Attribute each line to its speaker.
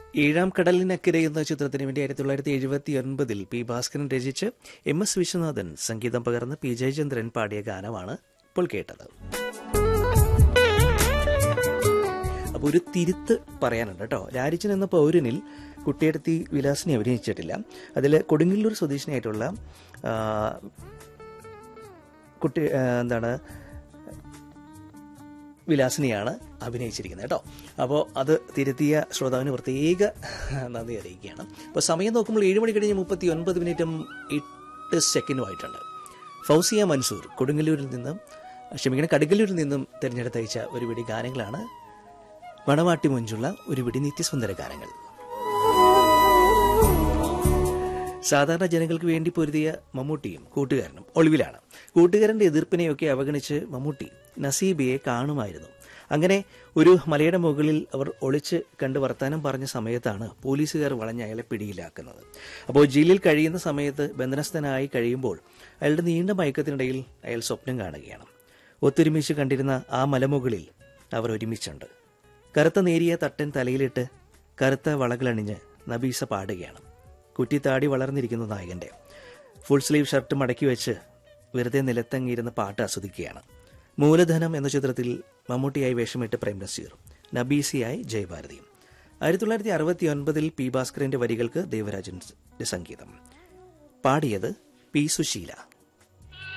Speaker 1: ഏഴാം കടലിനക്കരെ എന്ന ചിത്രത്തിന് വേണ്ടി ആയിരത്തി തൊള്ളായിരത്തി എഴുപത്തി ഒൻപതിൽ പി ഭാസ്കരൻ രചിച്ച് എം എസ് വിശ്വനാഥൻ സംഗീതം പകർന്ന് പി ജയചന്ദ്രൻ പാടിയ ഗാനമാണ് ഇപ്പോൾ കേട്ടത് അപ്പോൾ ഒരു തിരുത്ത് പറയാനുണ്ട് കേട്ടോ രാരിച്ചൻ എന്ന പൗരനിൽ കുട്ടിയെടുത്തി വിലാസിനെ അഭിനയിച്ചിട്ടില്ല അതിൽ കൊടുങ്ങല്ലൂർ സ്വദേശിനിയായിട്ടുള്ള ആ, കുട്ടി ആ, എന്താണ് വിലാസിനെയാണ് അഭിനയിച്ചിരിക്കുന്നത് കേട്ടോ അപ്പോൾ അത് തിരുത്തിയ ശ്രോതാവിന് പ്രത്യേക നന്ദി അറിയിക്കുകയാണ് അപ്പോൾ സമയം നോക്കുമ്പോൾ ഏഴ് മണി കഴിഞ്ഞ് മുപ്പത്തി ഒൻപത് മിനിറ്റും എട്ട് സെക്കൻഡുമായിട്ടുണ്ട് ഫൗസിയ മൻസൂർ കൊടുങ്ങല്ലൂരിൽ നിന്നും ക്ഷമിക്കണം കടുങ്ങല്ലൂരിൽ നിന്നും തിരഞ്ഞെടുത്തയച്ച ഒരു പിടി ഗാനങ്ങളാണ് വടവാട്ടി മുഞ്ചുള്ള ഒരു പിടി നിത്യസുന്ദര ഗാനങ്ങൾ സാധാരണ ജനങ്ങൾക്ക് വേണ്ടി പൊരുതിയ മമ്മൂട്ടിയും കൂട്ടുകാരനും ഒളിവിലാണ് കൂട്ടുകാരന്റെ എതിർപ്പിനെയൊക്കെ അവഗണിച്ച് മമ്മൂട്ടി നസീബിയെ കാണുമായിരുന്നു അങ്ങനെ ഒരു മലയുടെ മുകളിൽ അവർ ഒളിച്ച് കണ്ട് വർത്താനം പറഞ്ഞ സമയത്താണ് പോലീസുകാർ വളഞ്ഞ് അയാളെ പിടിയിലാക്കുന്നത് അപ്പോൾ ജയിലിൽ കഴിയുന്ന സമയത്ത് ബന്ധനസ്ഥനായി കഴിയുമ്പോൾ അയാളുടെ നീണ്ട മയക്കത്തിനിടയിൽ അയാൾ സ്വപ്നം കാണുകയാണ് ഒത്തൊരുമിച്ച് കണ്ടിരുന്ന ആ മലമുകളിൽ അവർ ഒരുമിച്ചുണ്ട് കറുത്ത നേരിയ തട്ടൻ തലയിലിട്ട് കറുത്ത വളകളണിഞ്ഞ് നബീസ പാടുകയാണ് കുറ്റിത്താടി വളർന്നിരിക്കുന്ന നായകന്റെ ഫുൾ സ്ലീവ് ഷർട്ട് മടക്കി വെച്ച് വെറുതെ നിലത്തങ്ങിയിരുന്ന് പാട്ട് ആസ്വദിക്കുകയാണ് മൂലധനം എന്ന ചിത്രത്തിൽ മമ്മൂട്ടിയായി വേഷമിട്ട് പ്രേം നസീർ നബീസിയായി ജയഭാരതിയും ആയിരത്തി തൊള്ളായിരത്തി അറുപത്തി ഒൻപതിൽ പി ഭാസ്കറിന്റെ വരികൾക്ക് ദേവരാജന്റെ സംഗീതം പാടിയത് പി സുശീല